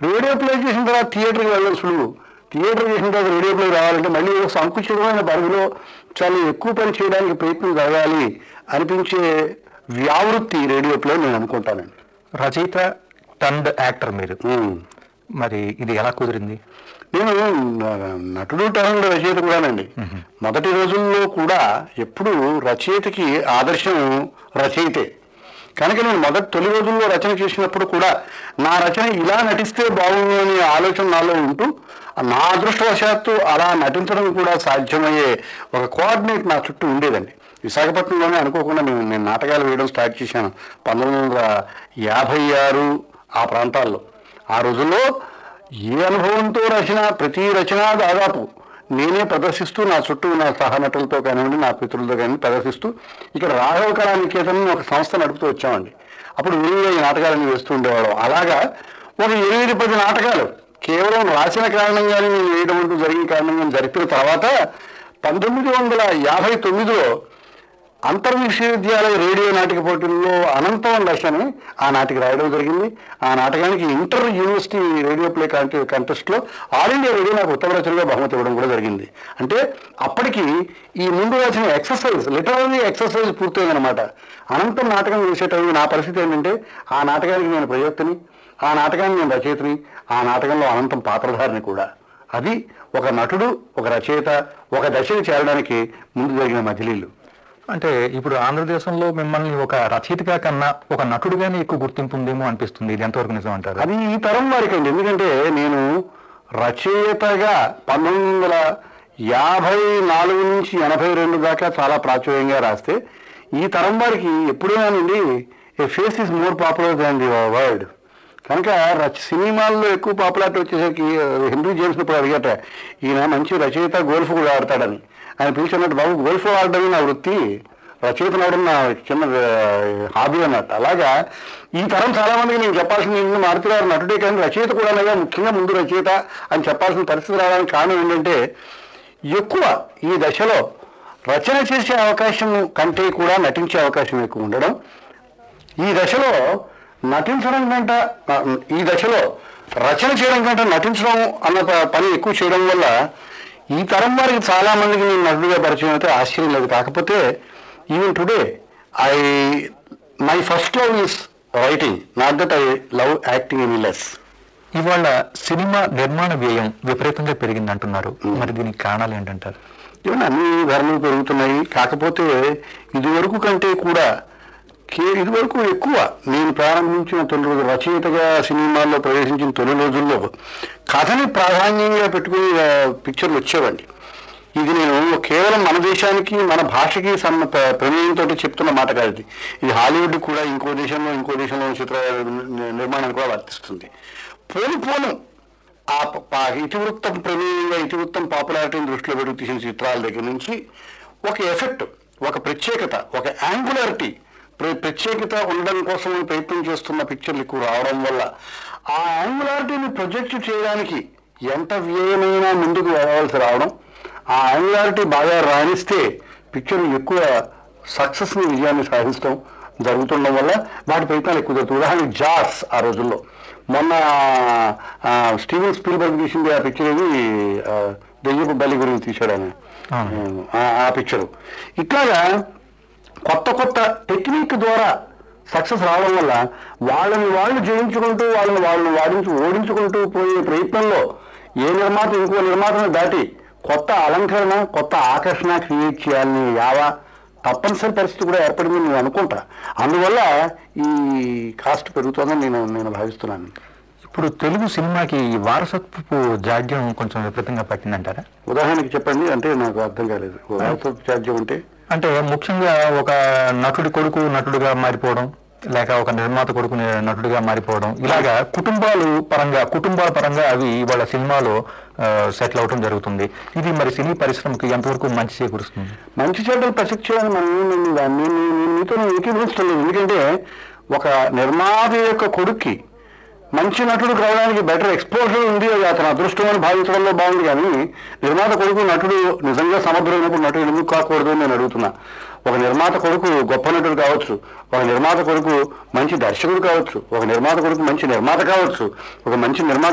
Radio play చేసిన తర్వాత థియేటర్కి వెళ్ళడం సులువు థియేటర్ చేసిన తర్వాత రేడియో ప్లే రావాలంటే మళ్ళీ ఒక సంకుచితమైన పరిధిలో చాలా ఎక్కువ పని చేయడానికి ప్రయత్నం జరగాలి అనిపించే వ్యావృత్తి రేడియో ప్లే నేను అనుకుంటానండి రచయిత టర్న్డ్ యాక్టర్ మీరు ఉమ్. మరి ఇది ఎలా కుదిరింది నేను న- నటుడు టర్నుడు రచయిత కూడానండి మొదటి రోజుల్లో కూడా ఎప్పుడు రచయితకి ఆదర్శం రచయితే కనుక నేను మొదటి తొలి రోజుల్లో రచన చేసినప్పుడు కూడా నా రచన ఇలా నటిస్తే బాగుండు అనే ఆలోచన నాలో ఉంటూ నా అదృష్టవశాత్తు అలా నటించడం కూడా సాధ్యమయ్యే ఒక కోఆర్డినేట్ నా చుట్టూ ఉండేదండి విశాఖపట్నంలోనే అనుకోకుండా నేను నేను నాటకాలు వేయడం స్టార్ట్ చేశాను పంతొమ్మిది వందల యాభై ఆరు ఆ ప్రాంతాల్లో ఆ రోజుల్లో ఏ అనుభవంతో రచన ప్రతి రచన దాదాపు నేనే ప్రదర్శిస్తూ నా చుట్టూ నా సహనటులతో కానివ్వండి నా పితృలతో కానీ ప్రదర్శిస్తూ ఇక్కడ రాఘవ కళా నికేతన్ అని ఒక సంస్థ నడుపుతూ వచ్చామండి అప్పుడు విరివిగా ఈ నాటకాలను వేస్తూ ఉండేవాళ్ళం అలాగా ఒక ఎనిమిది పది నాటకాలు కేవలం రాసిన కారణంగానే నేను వేయడం అంటూ జరిగిన కారణంగా జరిపిన తర్వాత పంతొమ్మిది వందల యాభై తొమ్మిదిలో అంతర్విశ్వవిద్యాలయ రేడియో నాటక పోటీల్లో అనంతం రచనని ఆ నాటిక రాయడం జరిగింది ఆ నాటకానికి ఇంటర్ యూనివర్సిటీ రేడియో ప్లే కాంటె కంటెస్ట్లో ఆల్ ఇండియా రేడియో నాకు ఉత్తమ రచనగా బహుమతి ఇవ్వడం కూడా జరిగింది అంటే అప్పటికి ఈ ముందు రాసిన ఎక్సర్సైజ్ లిటరరీ ఎక్సర్సైజ్ పూర్తయిందనమాట అనంతం నాటకం వేసేటప్పుడు నా పరిస్థితి ఏంటంటే ఆ నాటకానికి నేను ప్రయోక్తని ఆ నాటకానికి నేను రచయితని ఆ నాటకంలో అనంతం పాత్రధారిని కూడా అది ఒక నటుడు ఒక రచయిత ఒక దశకి చేరడానికి ముందు జరిగిన మజిలీలు అంటే ఇప్పుడు ఆంధ్రదేశంలో మిమ్మల్ని ఒక రచయితగా కన్నా ఒక నటుడిగానే ఎక్కువ గుర్తింపు ఉందేమో అనిపిస్తుంది ఇది ఎంతవరకు నిజం అంటారు అది ఈ తరం వారికి అండి ఎందుకంటే నేను రచయితగా పంతొమ్మిది వందల యాభై నాలుగు నుంచి ఎనభై రెండు దాకా చాలా ప్రాచుర్యంగా రాస్తే ఈ తరం వారికి ఎప్పుడేనానండి a face is more popular than the word కనుక రచ సినిమాల్లో ఎక్కువ పాపులారిటీ వచ్చేసరికి హిందూ జేమ్స్ ఇప్పుడు అడిగట ఈయన మంచి రచయిత గోల్ఫ్ కూడా ఆడతాడని ఆయన పిలిచినట్టు బాబు గోల్ఫ్ ఆడడమే నా వృత్తి రచయిత అవడం నా చిన్న హాబీ అన్నట్టు అలాగా ఈ తరం చాలా మందికి నేను చెప్పాల్సింది ఏంటంటే మారుతి గారు నటుడే కానీ రచయిత కూడా అనగా ముఖ్యంగా ముందు రచయిత అని చెప్పాల్సిన పరిస్థితి రావడానికి కారణం ఏంటంటే ఎక్కువ ఈ దశలో రచన చేసే అవకాశం కంటే కూడా నటించే అవకాశం ఎక్కువ ఉండడం ఈ దశలో నటించడం కంటే ఆ, ఈ దశలో రచన చేయడం కంటే నటించడం అన్న ప- పని ఎక్కువ చేయడం వల్ల ఈ తరం వారికి చాలా మందికి నేను నటుడిగా పరిచయం అయితే ఆశ్చర్యం లేదు కాకపోతే even today I my first love is writing not that I love acting any less ఇవాళ సినిమా నిర్మాణ వ్యయం విపరీతంగా పెరిగింది అంటున్నారు మరి దీనికి కారణాలు ఏంటంటారు ఏమన్నా అన్ని ధరలు పెరుగుతున్నాయి కాకపోతే ఇదివరకు కంటే కూడా కే ఇదివరకు ఎక్కువ నేను ప్రారంభించిన తొలి రోజు రచయితగా సినిమాల్లో ప్రవేశించిన తొలి రోజుల్లో కథని ప్రాధాన్యంగా పెట్టుకుని ఆ, పిక్చర్లు వచ్చేవండి ఇది నేను కేవలం మన దేశానికి మన భాషకి సమ ప్ర- ప్రమేయంతో చెప్తున్న మాట కాదు ఇది ఇది హాలీవుడ్ కూడా ఇంకో దేశంలో ఇంకో దేశంలో చిత్ర నిర్మాణానికి కూడా వర్తిస్తుంది పోను పోను ఆ ప- ప- ఇతివృత్తం ప్రమేయంగా ఇతివృత్తం పాపులారిటీని దృష్టిలో పెట్టుకు తీసిన చిత్రాల దగ్గర నుంచి ఒక ఎఫెక్ట్ ఒక ప్రత్యేకత ఒక యాంగులారిటీ ప్రత్యేకత ఉండడం కోసం ప్రయత్నం చేస్తున్న పిక్చర్లు ఎక్కువ రావడం వల్ల ఆ యాంగులారిటీని ప్రొజెక్ట్ చేయడానికి ఎంత వ్యయమైనా ముందుకు వెళ్ళవలసి రావడం ఆ యాంగులారిటీ బాగా రాణిస్తే పిక్చర్ ఎక్కువ సక్సెస్ని విజయాన్ని సాధించడం జరుగుతుండడం వల్ల వాటి ప్రయత్నాలు ఎక్కువ జరుగుతాయి ఉదాహరణకి జాస్ ఆ రోజుల్లో మొన్న ఆ, స్టీవెన్ స్పీల్బర్గ్ తీసింది ఆ పిక్చర్ ఇది ఆ, దెయ్యపు బలి గురించి తీశాడు ఆయన ఆ- ఆ పిక్చరు ఇట్లాగా కొత్త కొత్త టెక్నిక్ ద్వారా సక్సెస్ రావడం వల్ల వాళ్ళని వాళ్ళు జయించుకుంటూ వాళ్ళని వాళ్ళు వాడించి ఓడించుకుంటూ పోయే ప్రయత్నంలో ఏ నిర్మాత ఇంకో నిర్మాతను దాటి కొత్త అలంకరణ కొత్త ఆకర్షణ క్రియేట్ చేయాలని యావా తప్పనిసరి పరిస్థితి కూడా ఏర్పడింది నేను అనుకుంటా అందువల్ల ఈ కాస్ట్ పెరుగుతుందని నేను నేను భావిస్తున్నాను ఇప్పుడు తెలుగు సినిమాకి ఈ వారసత్వపు జాడ్యం కొంచెం విపరీతంగా పట్టిందంటారా ఉదాహరణకి చెప్పండి అంటే నాకు అర్థం కాలేదు వారసత్వ ఛార్జ్యం అంటే అంటే ముఖ్యంగా ఒక నటుడి కొడుకు నటుడిగా మారిపోవడం లేక ఒక నిర్మాత కొడుకు ని- నటుడిగా మారిపోవడం ఇలాగా కుటుంబాలు పరంగా కుటుంబాల పరంగా అవి ఇవాళ సినిమాలో సెటిల్ అవడం జరుగుతుంది ఇది మరి సినీ పరిశ్రమకి ఎంతవరకు మంచి చేకూరుస్తుంది మంచి చెడ్డలు ప్రసక్తి చేయాలని మనం నేను దాన్ని నేను- నేను మీతో నేను ఏకీభవించలేదు ఎందుకంటే ఒక నిర్మాత యొక్క కొడుక్కి మంచి నటుడు కావడానికి బెటర్ ఎక్స్పోజర్ ఉంది అది అతను అదృష్టం అని భావించడంలో బాగుంది కానీ నిర్మాత కొడుకు నటుడు నిజంగా సమర్థుడైనప్పుడు నటుడు ఎందుకు కాకూడదు అని నేను అడుగుతున్నా ఒక నిర్మాత కొడుకు గొప్ప నటుడు కావచ్చు ఒక నిర్మాత కొడుకు మంచి దర్శకుడు కావచ్చు ఒక నిర్మాత కొడుకు మంచి నిర్మాత కావచ్చు ఒక మంచి నిర్మాత